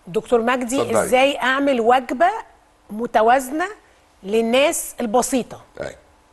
دكتور مجدي اتفضلي. ازاي اعمل وجبه متوازنه للناس البسيطه طيب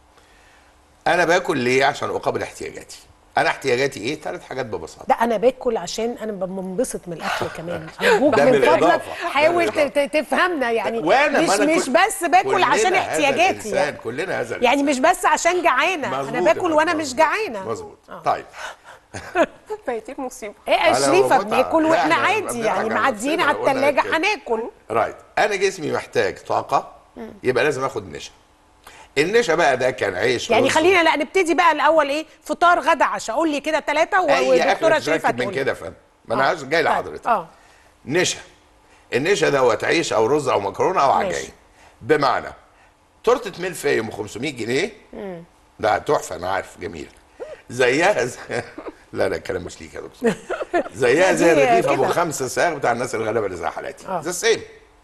انا باكل ليه عشان اقابل احتياجاتي انا احتياجاتي ايه ثلاث حاجات ببساطه لا انا باكل عشان انا بنبسط من الاكل كمان ارجوك ده من من فضلك الإضافة. حاول ده من ت- ت- تفهمنا يعني وانا مش ما أنا مش كل- بس باكل كلنا عشان هذا احتياجاتي الإنسان، يعني كلنا هذا يعني الإنسان. مش بس عشان جعانه انا مظبوط باكل يا وانا فندم، مش مظبوط. جعانه مظبوط آه. طيب فايتين مصيبه ايه يا على شريفه متعة. بناكل لا، واحنا إحنا عادي بنضحك يعني على معديين نفسنا، على قلنا الثلاجه كده. هناكل رايت انا جسمي محتاج طاقه يبقى لازم اخد نشا النشا بقى ده كان عيش يعني رز. خلينا لا نبتدي بقى الاول ايه فطار غدا عشاء قول لي كده ثلاثه اي ودكتوره اكل شريفه تركب من تقول كده يا فندم ما انا آه. عايز جاي طيب. لحضرتك اه نشا النشا دوت عيش او رز او مكرونه او ماشي. عجين بمعنى تورته ملفي ام 500 جنيه ده تحفه انا عارف جميل زيها زي... لا لا الكلام مش ليك يا دكتور زيها زي دي الرغيف ابو كده. خمسه ساغ بتاع الناس الغلابه اللي زي حالاتي آه. ده سيم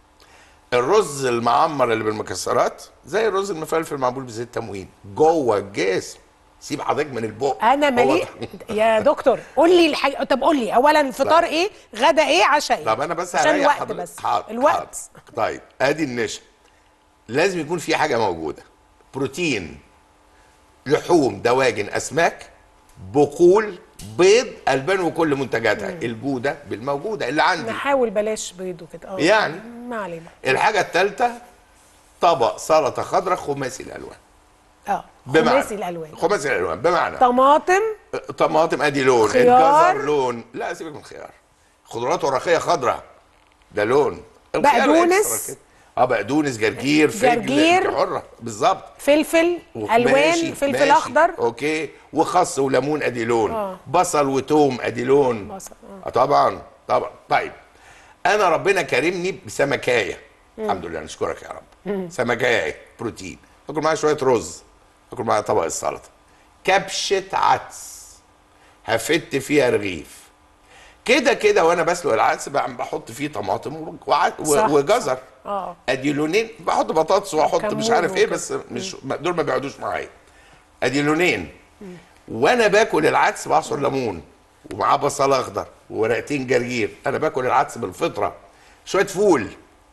الرز المعمر اللي بالمكسرات زي الرز المفلفل معمول بزيت تموين جوه الجسم سيب حضرتك من البق انا هو مليء يا دكتور قول لي الحاجة طب قول لي اولا الفطار لا. ايه غدا ايه عشاء ايه طب انا بس عشان هريح الوقت حضرتك. بس حاضر الوقت حاضر. طيب ادي النشا لازم يكون في حاجه موجوده بروتين لحوم دواجن اسماك بقول بيض البان وكل منتجاتها الجوده بالموجوده اللي عندي نحاول بلاش بيض وكده اه يعني. ما علينا الحاجه الثالثه طبق سلطه خضراء خماسي الالوان اه بمعنى خماسي الالوان خماسي الالوان بمعنى طماطم طماطم ادي لون خيار. الجزر لون لا سيبك من الخيار خضروات ورقيه خضراء ده لون الخيار بقدونس. إكسترا كده. اه بقدونس جرجير فجل جرجير. أنت حره بالظبط فلفل ماشي، الوان فلفل ماشي. اخضر اوكي وخس وليمون ادي لون آه. بصل وتوم ادي لون بصل، آه. طبعا طبعا طيب انا ربنا كرمني بسمكايه الحمد لله نشكرك يا رب سمكايه بروتين اكل معاها شويه رز اكل معاها طبق السلطه كبشه عدس هفت فيها رغيف كده كده وانا بسلق العدس بقى بحط فيه طماطم وع- صح، و- وجزر اه ادي لونين بحط بطاطس واحط مش كمون عارف ايه وكده. بس مش دول ما بيقعدوش معايا ادي لونين وانا باكل العدس بعصر ليمون ومعاه بصل اخضر وورقتين جرجير انا باكل العدس بالفطره شويه فول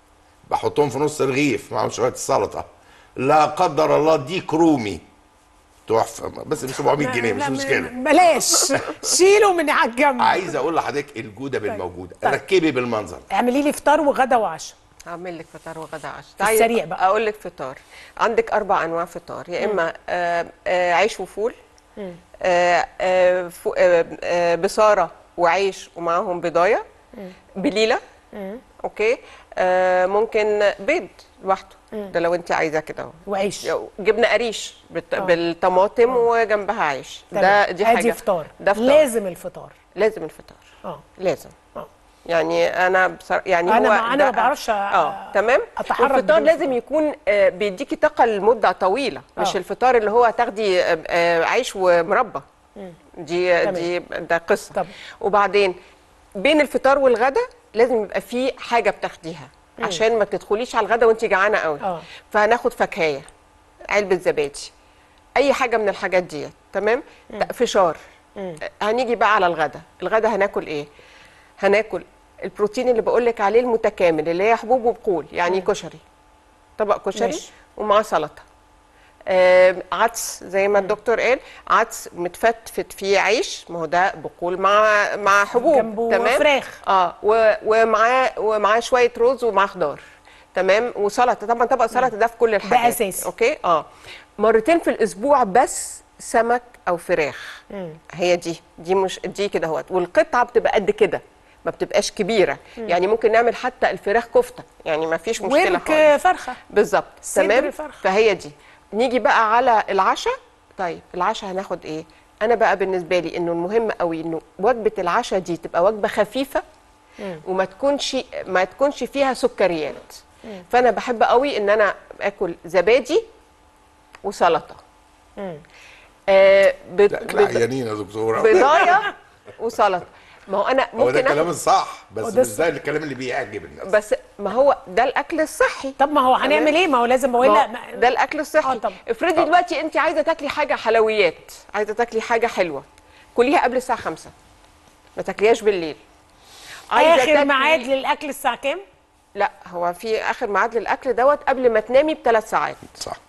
بحطهم في نص رغيف معاهم شويه السلطه لا قدر الله ديك رومي تحفه بس ب 700 جنيه مش لا، مشكله بلاش شيله من على الجنب عايز اقول لحضرتك الجوده بالموجوده طيب. ركبي بالمنظر اعملي لي فطار وغدا وعشاء هعمل لك فطار وغدا عشاء في السريع بقى. اقول لك فطار عندك اربع انواع فطار يا اما آه آه عيش وفول آه آه فو- آه آه بصاره وعيش ومعاهم بضايه بليله اوكي آه ممكن بيض لوحده ده لو انت عايزاه كده اهو وعيش جبنه قريش بالط- بالطماطم وجنبها عيش ده تمام. دي حاجه ادي فطار ده فطار لازم الفطار لازم الفطار اه لازم اه يعني انا بصر... يعني أنا هو ما- أنا ده- ما بعرفش أ- اه تمام أتحرك والفطار بدون لازم فطار. يكون آه، بيديكي طاقه لمده طويله مش آه. الفطار اللي هو تاخدي آه، آه، عيش ومربى دي تمام. دي ده قصه طب. وبعدين بين الفطار والغدا لازم يبقى في حاجه بتاخديها عشان ما تدخليش على الغدا وانت جعانه قوي آه. فهناخد فكايه علبه زبادي اي حاجه من الحاجات دي تمام فشار هنيجي بقى على الغدا الغدا هناكل ايه هناكل البروتين اللي بقول لك عليه المتكامل اللي هي حبوب وبقول يعني كشري طبق كشري ماشي. ومعاه سلطه آه عدس زي ما الدكتور قال عدس متفتفت فيه عيش ما هو ده بقول مع مع حبوب جنبه فراخ. اه و- ومعاه ومعاه شويه رز ومعاه خضار تمام وسلطه طبعا طبق سلطه ده في كل الحاجات أساسي. اوكي اه مرتين في الاسبوع بس سمك او فراخ هي دي دي مش دي كده اهوت والقطعه بتبقى قد كده ما بتبقاش كبيره يعني ممكن نعمل حتى الفراخ كفته يعني ما فيش مشكله ورك خالص فرخه بالظبط صدر تمام فرخة. فهي دي نيجي بقى على العشاء طيب العشاء هناخد ايه انا بقى بالنسبه لي انه المهم قوي انه وجبه العشاء دي تبقى وجبه خفيفه وما تكونش ما تكونش فيها سكريات فانا بحب قوي ان انا اكل زبادي وسلطه آه بيض- لا بيض- عيانين يا دكتوره بيضايه وسلطه ما هو انا هو ده ممكن الكلام آخد الصح بس هو ده مش زي الكلام اللي بيعجب الناس بس ما هو ده الاكل الصحي طب ما هو هنعمل ايه ما هو لازم ما والا هو ده الاكل الصحي آه طبعا. افرضي دلوقتي انت عايزه تاكلي حاجه حلويات عايزه تاكلي حاجه حلوه كليها قبل الساعه 5 ما تاكليهاش بالليل عايزة اخر تاكلي- ميعاد للاكل الساعه كام لا هو في اخر ميعاد للاكل دوت قبل ما تنامي بثلاث ساعات صح